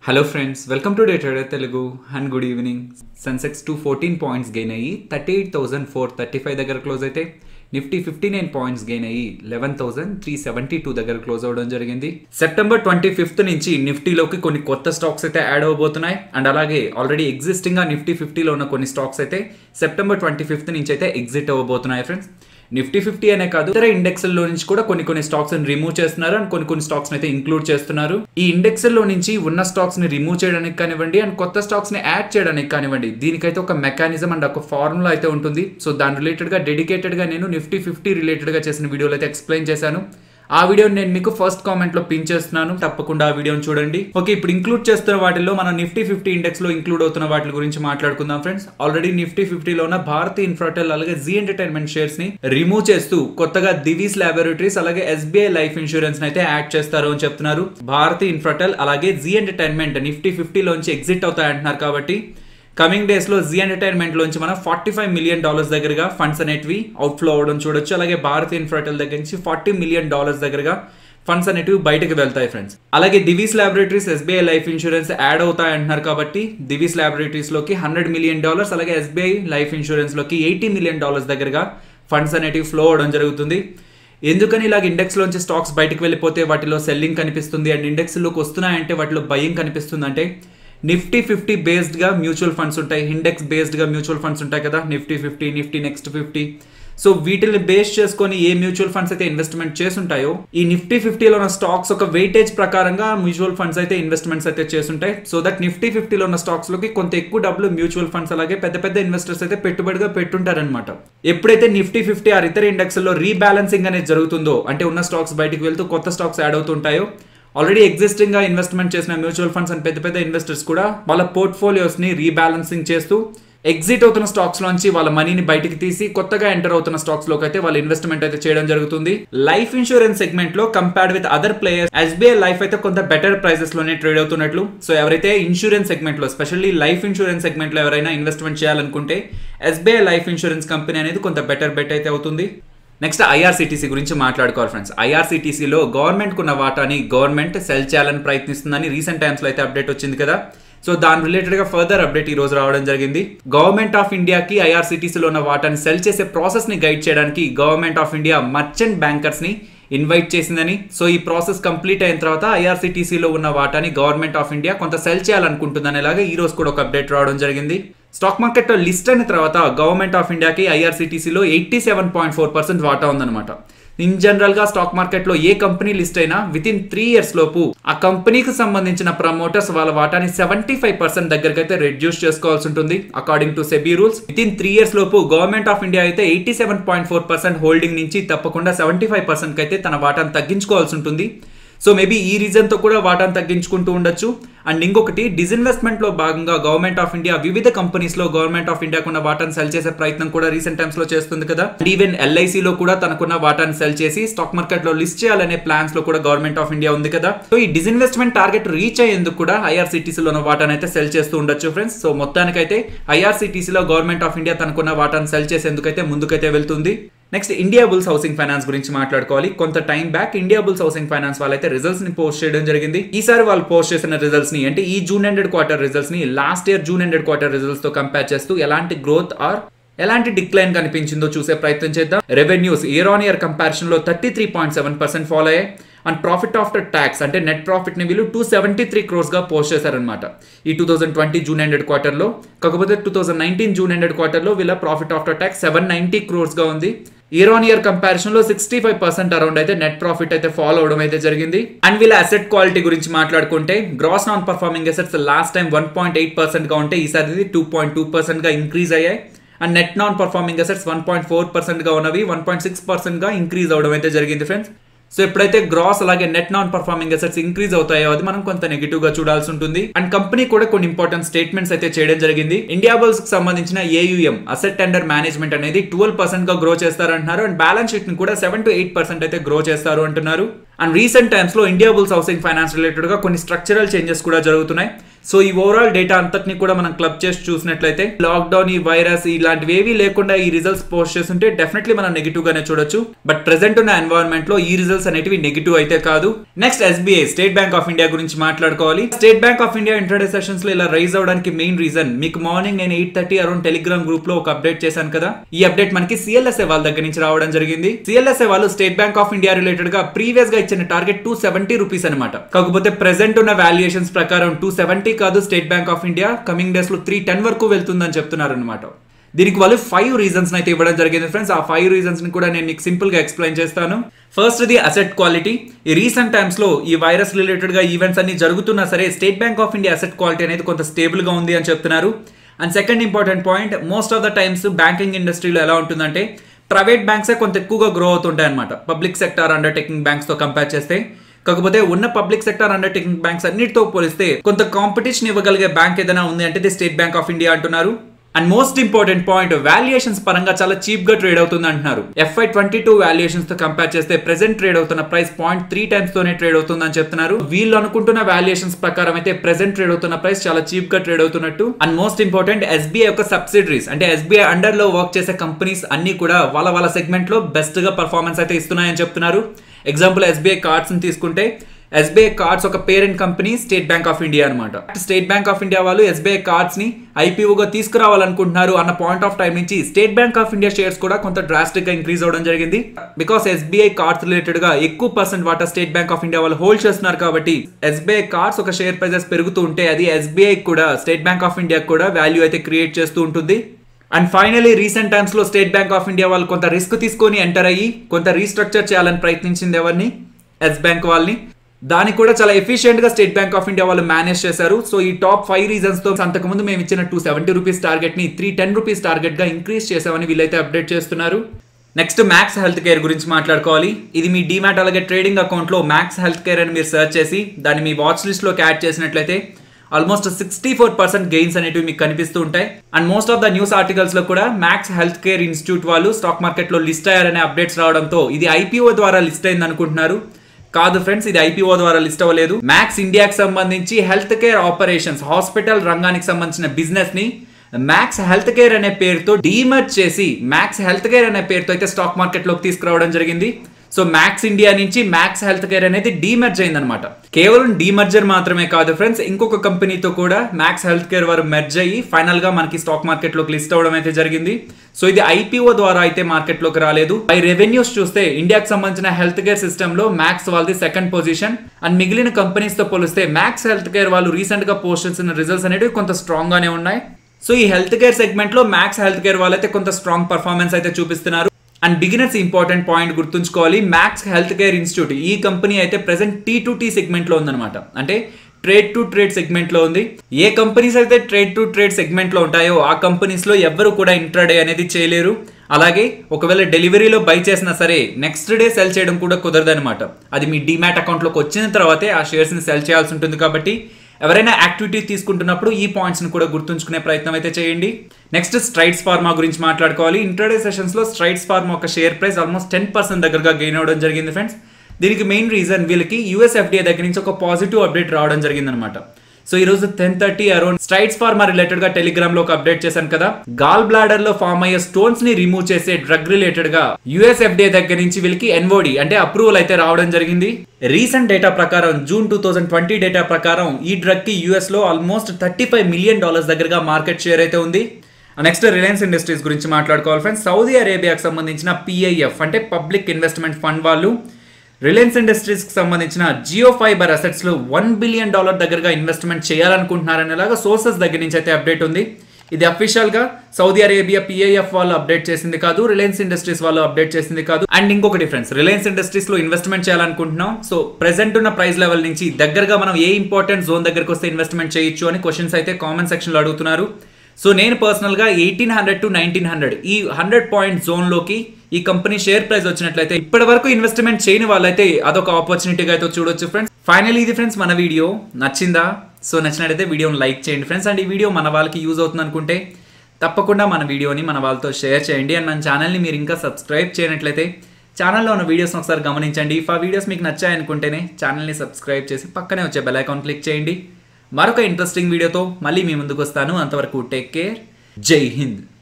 hello friends welcome to day trader Telugu and good evening Sensex two fourteen points gain అయ్యి thirty eight thousand four thirty five దగ్గర close అయితే Nifty fifty nine points gain అయ్యి eleven thousand three seventy two దగ్గర close అవ్వడం జరిగింది September twenty fifth నుంచి నిఫ్టీలోకి కొన్ని కొత్త స్టాక్స్ అయితే యాడ్ అవబోతున్నాయి అండ్ అలాగే ఆల్రెడీ ఎగ్జిస్టింగ్ గా నిఫ్టీ ఫిఫ్టీలో ఉన్న కొన్ని స్టాక్స్ అయితే సెప్టెంబర్ ట్వంటీ ఫిఫ్త్ నుంచి అయితే ఎగ్జిట్ అవ్వబోతున్నాయి ఫ్రెండ్స్ నిఫ్టీ ఫిఫ్టీ అనే కాదు ఇతర ఇండెక్స్ లో నుంచి కూడా కొన్ని కొన్ని స్టాక్స్ రిమూవ్ చేస్తున్నారు అండ్ కొన్ని కొన్ని స్టాక్స్ అయితే ఇంక్లూడ్ చేస్తున్నారు ఈ ఇండెక్స్ లో నుంచి ఉన్న స్టాక్స్ ని రిమూవ్ చేయడానికి కానివ్వండి అండ్ కొత్త స్టాక్స్ ని యాడ్ చేయడానికి కానివ్వండి దీనికైతే ఒక మెకానిజం అండ్ ఒక ఫార్ములా అయితే ఉంటుంది సో దాని రిలేటెడ్ గా డెడికేటెడ్ గా నేను నిఫ్టీ ఫిఫ్టీ రిలేటెడ్ గా చేసిన వీడియోలో అయితే ఎక్స్ప్లెయిన్ చేశాను ఆ వీడియోని నేను మీకు ఫస్ట్ కామెంట్ లో పిన్ చేస్తున్నాను తప్పకుండా ఆ వీడియోని చూడండి ఓకే ఇప్పుడు ఇంక్లూడ్ చేస్తున్న వాటిలో మనం నిఫ్టీ ఫిఫ్టీ ఇండెక్స్ లో ఇంక్లూడ్ అవుతున్న వాటి గురించి మాట్లాడుకుందాం ఫ్రెండ్స్ ఆల్రెడీ నిఫ్టీ ఫిఫ్టీలో ఉన్న భారతీ ఇన్ఫ్రాటెల్ అలాగే జీ ఎంటర్టైన్మెంట్ షేర్స్ ని రిమూవ్ చేస్తూ కొత్తగా దివీస్ ల్యాబొరేటరీస్ అలాగే ఎస్బీఐ లైఫ్ ఇన్సూరెన్స్ అయితే యాడ్ చేస్తారు అని చెప్తున్నారు భారతీ ఇన్ఫ్రాటెల్ అలాగే జీ ఎంటర్టైన్మెంట్ నిఫ్టీ ఫిఫ్టీలోంచి ఎగ్జిట్ అవుతాయంటున్నారు కాబట్టి కమింగ్ డేస్ లో జీ ఎంటర్టైన్మెంట్ లోంచి మనం ఫార్టీ ఫైవ్ మిలియన్ డాలర్స్ దగ్గరగా ఫండ్స్ అనేటివి అవుట్ఫ్లో అవడం చూడొచ్చు అలాగే భారత్ ఇన్ఫ్రాటెల్ దగ్గర నుంచి ఫార్టీ మిలియన్ డాలర్స్ దగ్గరగా ఫండ్స్ అనేటివి బయటకు వెళ్తాయి ఫ్రెండ్స్ అలాగే Divis laboratories SBI life insurance add అవుతాయి అంటున్నారు కాబట్టి దివీస్ ల్యాబొరేటరీస్ లోకి హండ్రెడ్ మిలియన్ డాలర్స్ అలాగే ఎస్బీఐ లైఫ్ ఇన్సూరెన్స్ లోకి ఎయిటీ మిలియన్ డాలర్స్ దగ్గరగా ఫండ్స్ అనేటివి ఫ్లో అవడం జరుగుతుంది ఎందుకని ఇలాగ ఇండెక్స్ లోంచి స్టాక్స్ బయటకు వెళ్ళిపోతే వాటిలో సెల్లింగ్ కనిపిస్తుంది అండ్ ఇండెక్స్ లోకి వస్తున్నాయంటే వాటిలో బయింగ్ కనిపిస్తుంది అంటే నిఫ్టీ ఫిఫ్టీ బేస్డ్గా మ్యూచువల్ ఫండ్స్ ఉంటాయి ఇండెక్స్ బేస్డ్గా మ్యూచువల్ ఫండ్స్ ఉంటాయి కదా Nifty fifty Nifty next fifty so వీటిని బేస్ చేసుకొని ఏ మ్యూచువల్ ఫండ్స్ అయితే ఇన్వెస్ట్మెంట్ చేస్తుంటాయో ఈ నిఫ్టీ ఫిఫ్టీలో ఉన్న స్టాక్స్ ఒక వెయిటేజ్ ప్రకారంగా మ్యూచువల్ ఫండ్స్ అయితే ఇన్వెస్ట్మెంట్స్ అయితే చేస్తుంటాయి సో దట్ నిఫ్టీ ఫిఫ్టీలో ఉన్న స్టాక్స్ లోకి కొంత ఎక్కువ డబ్బులు మ్యూచువల్ ఫండ్స్ అలాగే పెద్ద పెద్ద ఇన్వెస్టర్స్ అయితే పెట్టుబడిగా పెట్టుంటారనమాట ఎప్పుడైతే నిఫ్టీ ఫిఫ్టీ ఆ ఇతర ఇండెక్స్ లో రీబ్యాలెన్సింగ్ అనేది జరుగుతుందో అంటే ఉన్న స్టాక్స్ బయటకు వెళ్తూ కొత్త స్టాక్స్ యాడ్ అవుతుంటాయో ఆల్రెడీ ఎగ్జిస్టింగ్ గా ఇన్వెస్ట్మెంట్ చేసిన మ్యూచువల్ ఫండ్స్ అండ్ పెద్ద పెద్ద ఇన్వెస్టర్స్ కూడా వాళ్ళ పోర్ట్ఫోలియోస్ ని రీబ్యాలెన్సింగ్ చేస్తూ ఎగ్జిట్ అవుతున్న స్టాక్స్ లోంచి వాళ్ళ మనీని బయటికి తీసి కొత్తగా ఎంటర్ అవుతున్న స్టాక్స్ లోకి అయితే వాళ్ళ ఇన్వెస్ట్మెంట్ అయితే చేయడం జరుగుతుంది లైఫ్ ఇన్సూరెన్స్ సెగ్మెంట్ లో compared with other players SBI life అయితే కొంత బెటర్ ప్రైసెస్ లోనే ట్రేడ్ అవుతున్నట్లు సో ఎవరైతే ఇన్సూరెన్స్ సెగ్మెంట్ లో స్పెషల్లీ లైఫ్ ఇన్సూరెన్స్ సెగ్మెంట్ లో ఎవరైనా ఇన్వెస్ట్మెంట్ చేయాలనుకుంటే ఎస్బీఐ లైఫ్ ఇన్సూరెన్స్ కంపెనీ అనేది కొంత బెటర్ బెట్ అయితే అవుతుంది నెక్స్ట్ ఐఆర్సీటీసీ గురించి మాట్లాడుకోవాలి ఫ్రెండ్స్ ఐఆర్సీటీసీలో గవర్నమెంట్ ఉన్న వాటాని గవర్నమెంట్ సెల్ చేయాలని ప్రయత్నిస్తుందని రీసెంట్ టైమ్స్ లో అయితే అప్డేట్ వచ్చింది కదా సో దాని రిలేటెడ్ గా ఫర్దర్ అప్డేట్ ఈ రోజు రావడం జరిగింది గవర్నమెంట్ ఆఫ్ ఇండియాకి ఐఆర్సీటీసీలో ఉన్న వాటాని సెల్ చేసే ప్రాసెస్ ని గైడ్ చేయడానికి government of India merchant bankers ని ఇన్వైట్ చేసిందని సో ఈ ప్రాసెస్ కంప్లీట్ అయిన తర్వాత ఐఆర్సీటీసీలో ఉన్న వాటాని గవర్నమెంట్ ఆఫ్ ఇండియా కొంత సెల్ చేయాలనుకుంటుందని ఇలాగా ఈ రోజు కూడా ఒక అప్డేట్ రావడం జరిగింది స్టాక్ మార్కెట్లో లిస్ట్ అయిన తర్వాత గవర్నమెంట్ ఆఫ్ ఇండియాకి ఐఆర్సీటీసీలో eighty seven point four percent వాటా ఉందన్నమాట ఇన్ జనరల్ గా స్టాక్ మార్కెట్ లో ఏ కంపెనీ లిస్ట్ అయినా విత్ ఇన్ త్రీ ఇయర్స్ లోపు ఆ కంపెనీకి సంబంధించిన ప్రమోటర్స్ వాళ్ళ వాటాని సెవెంటీ ఫైవ్ పర్సెంట్ దగ్గరికి అయితే రెడ్యూస్ చేసుకోవాల్సి ఉంటుంది according to SEBI rules within three years లోపు గవర్నమెంట్ ఆఫ్ ఇండియా అయితే eighty seven point four percent holding నుంచి తప్పకుండా సెవెంటీ ఫైవ్ పర్సెంట్ అయితే తన వాటాను తగ్గించుకోవాల్సి ఉంటుంది సో మేబీ ఈ రీజన్తో కూడా వాటాను తగ్గించుకుంటూ ఉండొచ్చు అండ్ ఇంకొకటి డిజిన్వెస్ట్మెంట్ లో భాగంగా గవర్నమెంట్ ఆఫ్ ఇండియా వివిధ కంపెనీస్ లో గవర్నమెంట్ ఆఫ్ ఇండియా ఉన్న వాటాను సెల్ చేసే ప్రయత్నం కూడా రీసెంట్ టైమ్స్ లో చేస్తుంది కదా అండ్ ఈవెన్ ఎల్ఐసిలో కూడా తనకున్న వాటాను సెల్ చేసి స్టాక్ మార్కెట్ లో లిస్ట్ చేయాలనే ప్లాన్స్ లో కూడా గవర్నమెంట్ ఆఫ్ ఇండియా ఉంది కదా సో ఈ డిజిన్వెస్ట్మెంట్ టార్గెట్ రీచ్ అయ్యేందుకు కూడా ఐఆర్సీటీసీలో ఉన్న వాటాను అయితే సెల్ చేస్తూ ఉండొచ్చు ఫ్రెండ్స్ సో మొత్తానికైతే ఐఆర్సీటీసీలో గవర్నమెంట్ ఆఫ్ ఇండియా తనకున్న వాటాను సెల్ చేసేందుకైతే ముందుకైతే వెళ్తుంది next India bulls housing finance గురించి మాట్లాడుకోవాలి కొంత time back India bulls housing finance వాళ్ళైతే రిజల్ట్స్ ని పోస్ట్ చేయడం జరిగింది ఈసారి వాళ్ళు పోస్ట్ చేసిన రిజల్ట్స్ ని అంటే ఈ జూన్ ఎండెడ్ క్వార్టర్ రిజల్ట్స్ ని last year June ended quarter results తో కంపేర్ చేస్తూ ఎలాంటి గ్రోత్ ఆర్ ఎలాంటి డిక్లైన్ కనిపించిందో చూసే ప్రయత్నం చేద్దాం revenues year on year comparison లో thirty three point seven percent fall అయ్యాయి అండ్ ప్రాఫిట్ ఆఫ్టర్ ట్యాక్స్ అంటే నెట్ ప్రాఫిట్ ని వీళ్ళు టూ సెవెంటీ త్రీ క్రోర్స్ గా పోస్ట్ చేశారనమాట ఈ two thousand twenty June ended quarter లో కాకపోతే two thousand nineteen June ended quarter లో వీళ్ళ profit after tax seven ninety crores గా ఉంది ఇయర్ ఆన్ ఇయర్ కంపారిజన్ లో సిక్స్టీ ఫైవ్ పర్సెంట్ అరౌండ్ అయితే నెట్ ప్రాఫిట్ అయితే ఫాలో అవడం అయితే జరిగింది అండ్ వీళ్ళ అసెట్ క్వాలిటీ గురించి మాట్లాడుకుంటే gross non performing assets last time one point eight percent గా ఉంటే ఈసారి టూ పాయింట్ టూ పర్సెంట్ గా ఇంక్రీజ్ అయ్యాయి and net non performing assets one point four percent గా ఉన్నవి వన్ పాయింట్ సిక్స్ పర్సెంట్ గా ఇంక్రీజ్ అవడం అయితే జరిగింది ఫ్రెండ్స్ సో ఎప్పుడైతే గ్రాస్ అలాగే net non performing assets increase అవుతాయో అది మనం కొంత నెగిటివ్ గా చూడాల్సి ఉంటుంది అండ్ కంపెనీ కూడా కొన్ని ఇంపార్టెంట్ స్టేట్మెంట్స్ అయితే చేయడం జరిగింది ఇండియా బుల్స్ కి సంబంధించిన ఏయుఎం అసెట్ అండర్ మేనేజ్మెంట్ అనేది ట్వెల్వ్ పర్సెంట్ గా గ్రో చేస్తారంటున్నారు అండ్ బ్యాలెన్స్ షీట్ ని కూడా సెవెన్ టు ఎయిట్ పర్సెంట్ అయితే గ్రో చేస్తారు అంటున్నారు అండ్ రీసెంట్ టైమ్స్ లో India bulls housing finance related గా కొన్ని స్ట్రక్చరల్ చేంజెస్ కూడా జరుగుతున్నాయి సో ఈ ఓవరాల్ డేటా అంతటిని కూడా మనం క్లబ్ చేసి చూసినట్లయితే లాక్డౌన్ ఈ వైరస్ ఇలాంటివి ఏవీ లేకుండా ఈ రిజల్ట్స్ పోస్ట్ చేస్తుంటే డెఫినెట్లీ మనం నెగిటివ్ గానే చూడొచ్చు బట్ ప్రెసెంట్ ఉన్న ఎన్వైరన్మెంట్ లో ఈ రిజల్ట్స్ అనేటివి నెగిటివ్ అయితే కాదు next SBI state bank of India గురించి మాట్లాడుకోవాలి state bank of India intraday sessions లో ఇలా రైజ్ అవడానికి మెయిన్ రీజన్ మీకు మార్నింగ్ నేను eight thirty around Telegram group లో ఒక అప్డేట్ చేశాను కదా ఈ అప్డేట్ మనకి సిఎల్ఎస్ఏ వాళ్ళ దగ్గర నుంచి రావడం జరిగింది సిఎల్ఎస్ఏ వాళ్ళు state bank of India related గా ప్రీవియస్ గా ఇచ్చిన టార్గెట్ టూ సెవెంటీ రూపీస్ అనమాట కాకపోతే ప్రెసెంట్ ఉన్న వాల్యుయేషన్స్ ప్రకారం టూ సెవెంటీ కాదు state bank of India coming days లో త్రీ టెన్ వరకు వెళ్తుందని చెప్తున్నారు అనమాట దీనికి వాళ్ళు ఫైవ్ రీజన్స్ అయితే ఇవ్వడం జరిగింది ఫ్రెండ్స్ ఆ ఫైవ్ రీజన్స్ ని కూడా నేను మీకు సింపుల్ గా ఎక్స్ప్లెయిన్ చేస్తాను ఫస్ట్ ది అసెట్ క్వాలిటీ ఈ రీసెంట్ టైమ్స్ లో ఈ వైరస్ రిలేటెడ్ గా ఈవెంట్స్ అన్ని జరుగుతున్నా సరే state bank of India asset quality అనేది కొంత స్టేబుల్ గా ఉంది అని చెప్తున్నారు and second important point most of the times banking ఇండస్ట్రీలో ఎలా ఉంటుందంటే ప్రైవేట్ బ్యాంక్సే కొంత ఎక్కువగా గ్రో అవుతుంటాయి అనమాట పబ్లిక్ సెక్టార్ అండర్టేకింగ్ బ్యాంక్స్ తో కంపేర్ చేస్తే కాకపోతే ఉన్న పబ్లిక్ సెక్టర్ అండర్టేకింగ్ బ్యాంక్స్ అన్నిటితో పోలిస్తే కొంత కాంపిటీషన్ ఇవ్వగలిగే బ్యాంక్ ఏదైనా ఉంది అంటే ఇది స్టేట్ బ్యాంక్ ఆఫ్ ఇండియా అంటున్నారు and most important point valuations పరంగా చాలా చీప్ గా ట్రేడ్ అవుతుంది అంటున్నారు ఎఫ్ఐ ట్వంటీ టూ వాల్యుయేషన్స్ తో కంపేర్ చేస్తే ప్రెసెంట్ ట్రేడ్ అవుతున్న ప్రైస్ పాయింట్ త్రీ టైమ్స్ తోనే ట్రేడ్ అవుతుంది అని చెప్తున్నారు వీళ్ళు అనుకుంటున్న వాల్యుయేషన్స్ ప్రకారం అయితే ప్రెసెంట్ ట్రేడ్ అవుతున్న ప్రైస్ చాలా చీప్ గా ట్రేడ్ అవుతున్నట్టు అండ్ మోస్ట్ ఇంపార్టెంట్ ఎస్బీఐ యొక్క సబ్సిడరీస్ అంటే ఎస్బీఐ అండర్ లో వర్క్ చేసే కంపెనీస్ అన్ని కూడా వాళ్ళ వాళ్ళ సెగ్మెంట్ లో బెస్ట్ గా పర్ఫార్మెన్స్ అయితే ఇస్తున్నాయని చెప్తున్నారు ఎగ్జాంపుల్ ఎస్బీఐ కార్డ్స్ ని తీసుకుంటే ఎస్బీఐ కార్డ్స్ ఒక parent company state bank of India అనమాట స్టేట్ బ్యాంక్ ఆఫ్ ఇండియా వాళ్ళు ఎస్బీఐ కార్డ్స్ ని ఐపీఓగా తీసుకురావాలనుకుంటున్నారు అన్న పాయింట్ ఆఫ్ టైం నుంచి state bank of India shares కూడా కొంత డ్రాస్టిక్ గా ఇంక్రీజ్ అవడం జరిగింది బికాస్ ఎస్బీఐ కార్డ్స్ రిలేటెడ్ గా ఎక్కువ పర్సెంట్ వాటా స్టేట్ బ్యాంక్ ఆఫ్ ఇండియా వాళ్ళు హోల్డ్ చేస్తున్నారు కాబట్టి ఎస్బీఐ కార్డ్స్ ఒక షేర్ ప్రైజెస్ పెరుగుతూ ఉంటే అది ఎస్బీఐ కూడా స్టేట్ బ్యాంక్ ఆఫ్ ఇండియా కూడా వాల్యూ అయితే క్రియేట్ చేస్తూ ఉంటుంది అండ్ ఫైనలీ రీసెంట్ టైమ్స్ లో స్టేట్ బ్యాంక్ ఆఫ్ ఇండియా వాళ్ళు కొంత రిస్క్ తీసుకొని ఎంటర్ అయ్యి కొంత రీస్ట్రక్చర్ చేయాలని ప్రయత్నించింది ఎవరిని ఎస్ బ్యాంక్ వాళ్ళని దానికి కూడా చాలా ఎఫిషియెంట్ గా స్టేట్ బ్యాంక్ ఆఫ్ ఇండియా వాళ్ళు మేనేజ్ చేశారు సో ఈ టాప్ ఫైవ్ రీజన్స్ తో అంతకుముందు మేము ఇచ్చిన టూ సెవెంటీ రూపీస్ టార్గెట్ ని త్రీ టెన్ రూపీస్ టార్గెట్ గా ఇంక్రీజ్ చేసామని వీళ్ళైతే అప్డేట్ చేస్తున్నారు నెక్స్ట్ మ్యాక్స్ హెల్త్ కేర్ గురించి మాట్లాడుకోవాలి ఇది మీ డిమాట్ అలాగే ట్రేడింగ్ అకౌంట్ లో మ్యాక్స్ హెల్త్ కేర్ అని మీరు సెర్చ్ చేసి దాన్ని మీ వాచ్ లిస్ట్ లోకి యాడ్ చేసినట్లయితే almost sixty four percent gains అనేవి మీకు కనిపిస్తూ ఉంటాయి and most of the news articles లో కూడా మ్యాక్స్ హెల్త్ కేర్ ఇన్స్టిట్యూట్ వాళ్ళు స్టాక్ మార్కెట్ లో లిస్ట్ అయ్యారనే అప్డేట్స్ రావడంతో ఇది ఐపీఓ ద్వారా లిస్ట్ అయింది అనుకుంటున్నారు కాదు ఫ్రెండ్స్ ఇది ఐపీఓ ద్వారా లిస్ట్ అవ్వలేదు మ్యాక్స్ ఇండియాకి సంబంధించి హెల్త్ కేర్ ఆపరేషన్స్ హాస్పిటల్ రంగానికి సంబంధించిన బిజినెస్ ని మ్యాక్స్ హెల్త్ కేర్ అనే పేరుతో డీమర్జ్ చేసి మ్యాక్స్ హెల్త్ కేర్ అనే పేరుతో అయితే స్టాక్ మార్కెట్ లోకి తీసుకురావడం జరిగింది సో మ్యాక్స్ ఇండియా నుంచి మ్యాక్స్ హెల్త్ కేర్ అనేది డీమర్జ్ అయిందనమాట కేవలం డీమర్జర్ మాత్రమే కాదు ఫ్రెండ్స్ ఇంకొక కంపెనీతో కూడా మ్యాక్స్ హెల్త్ కేర్ వారు మెర్జ్ అయ్యి ఫైనల్ గా మనకి స్టాక్ మార్కెట్ లోకి లిస్ట్ అవడం అయితే జరిగింది సో ఇది ఐపీఓ ద్వారా అయితే మార్కెట్ లోకి రాలేదు బై రెవెన్యూస్ చూస్తే ఇండియాకి సంబంధించిన హెల్త్ కేర్ సిస్టమ్ లో మ్యాక్స్ వాళ్ళది సెకండ్ పొజిషన్ అండ్ మిగిలిన కంపెనీస్ తో పోలిస్తే మ్యాక్స్ హెల్త్ కేర్ వాళ్ళు రీసెంట్ గా పోస్ట్ చేసిన రిజల్ట్స్ అనేవి కొంత స్ట్రాంగ్ గానే ఉన్నాయి సో ఈ హెల్త్ కేర్ సెగ్మెంట్ లో మ్యాక్స్ హెల్త్ కేర్ వాళ్ళైతే కొంత స్ట్రాంగ్ పర్ఫార్మెన్స్ అయితే చూపిస్తున్నారు అండ్ బిగినర్స్ ఇంపార్టెంట్ పాయింట్ గుర్తుంచుకోవాలి మ్యాక్స్ హెల్త్ కేర్ ఇన్స్టిట్యూట్ ఈ కంపెనీ అయితే present T to T segment లో ఉందన్నమాట అంటే ట్రేడ్ టు ట్రేడ్ సెగ్మెంట్ లో ఉంది ఏ కంపెనీస్ అయితే ట్రేడ్ టు ట్రేడ్ సెగ్మెంట్ లో ఉంటాయో ఆ కంపెనీస్ లో ఎవ్వరు కూడా ఇంట్రాడే అనేది చేయలేరు అలాగే ఒకవేళ డెలివరీలో బై చేసినా సరే నెక్స్ట్ డే సెల్ చేయడం కూడా కుదరదనమాట అది మీ డిమాట్ అకౌంట్లోకి వచ్చిన తర్వాతే ఆ షేర్స్ని సెల్ చేయాల్సి ఉంటుంది కాబట్టి ఎవరైనా యాక్టివిటీ తీసుకుంటున్నప్పుడు ఈ పాయింట్స్ని కూడా గుర్తుంచుకునే ప్రయత్నం అయితే చేయండి నెక్స్ట్ స్ట్రైట్స్ ఫార్మా గురించి మాట్లాడుకోవాలి ఇంటర్డే సెషన్స్లో స్ట్రైట్స్ ఫార్మా ఒక share price almost ten percent దగ్గరగా గెయిన్ అవ్వడం జరిగింది ఫ్రెండ్స్ దీనికి మెయిన్ రీజన్ వీళ్ళకి యూఎస్ఎఫ్డిఏ దగ్గర నుంచి ఒక పాజిటివ్ అప్డేట్ రావడం జరిగిందనమాట సో ఈ రోజు ten thirty around Strides pharma related గా టెలిగ్రామ్ లో ఒక అప్డేట్ చేశాను కదా గాల్ బ్లాడర్ లో ఫామ్ అయ్యే స్టోన్స్ ని రిమూవ్ చేసే డ్రగ్ రిలేటెడ్ గా యుఎస్ఎఫ్డిఏ దగ్గర నుంచి వీళ్ళకి ఎన్ఓడి అంటే అప్రూవల్ అయితే రావడం జరిగింది రీసెంట్ డేటా ప్రకారం June two thousand twenty data ప్రకారం ఈ డ్రగ్ కి యుఎస్ లో almost thirty five million dollars దగ్గరగా మార్కెట్ షేర్ అయితే ఉంది నెక్స్ట్ రిలయన్స్ ఇండస్ట్రీస్ గురించి మాట్లాడుకోవాలి ఫ్రెండ్స్ సౌదీ అరేబియాకి సంబంధించిన పిఐఎఫ్ అంటే పబ్లిక్ ఇన్వెస్ట్మెంట్ ఫండ్ వాళ్ళు రిలయన్స్ ఇండస్ట్రీస్ కి సంబంధించిన జియో ఫైబర్ అసెట్స్ లో వన్ బిలియన్ డాలర్ దగ్గరగా ఇన్వెస్ట్మెంట్ చేయాలనుకుంటున్నారనేలాగా సోర్సెస్ దగ్గర నుంచి అయితే అప్డేట్ ఉంది ఇది అఫీషియల్ గా సౌదీ అరేబియా పిఐఎఫ్ వాళ్ళు అప్డేట్ చేసింది కాదు రిలయన్స్ ఇండస్ట్రీస్ వాళ్ళు అప్డేట్ చేసింది కాదు అండ్ ఇంకొక డిఫరెన్స్ రిలయన్స్ ఇండస్ట్రీస్ లో ఇన్వెస్ట్మెంట్ చేయాలనుకుంటున్నాం సో ప్రెసెంట్ ఉన్న ప్రైస్ లెవెల్ నుంచి దగ్గరగా మనం ఏ ఇంపార్టెంట్ జోన్ దగ్గరకు వస్తే ఇన్వెస్ట్మెంట్ చేయొచ్చు అని క్వశ్చన్స్ అయితే కామెంట్ సెక్షన్ లో అడుగుతున్నారు సో నేను పర్సనల్గా eighteen hundred to nineteen hundred ఈ హండ్రెడ్ పాయింట్ జోన్లోకి ఈ కంపెనీ షేర్ ప్రైస్ వచ్చినట్లయితే ఇప్పటి వరకు ఇన్వెస్ట్మెంట్ చేయని వాళ్ళైతే అదొక ఆపర్చునిటీగా అయితే చూడొచ్చు ఫ్రెండ్స్ ఫైనల్ ఇది ఫ్రెండ్స్ మన వీడియో నచ్చిందా సో నచ్చినట్లయితే వీడియోని లైక్ చేయండి ఫ్రెండ్స్ అండ్ ఈ వీడియో మన వాళ్ళకి యూజ్ అవుతుంది అనుకుంటే తప్పకుండా మన వీడియోని మన వాళ్ళతో షేర్ చేయండి అండ్ మన ఛానల్ని మీరు ఇంకా సబ్స్క్రైబ్ చేయనట్లయితే ఛానల్లో ఉన్న వీడియోస్ని ఒకసారి గమనించండి ఇఫ్ ఆ వీడియోస్ మీకు నచ్చాయనుకుంటేనే ఛానల్ని సబ్స్క్రైబ్ చేసి పక్కనే వచ్చే బెల్ ఐకాన్ క్లిక్ చేయండి మరొక ఇంట్రెస్టింగ్ వీడియోతో మళ్ళీ మీ ముందుకు వస్తాను అంతవరకు టేక్ కేర్ జై హింద్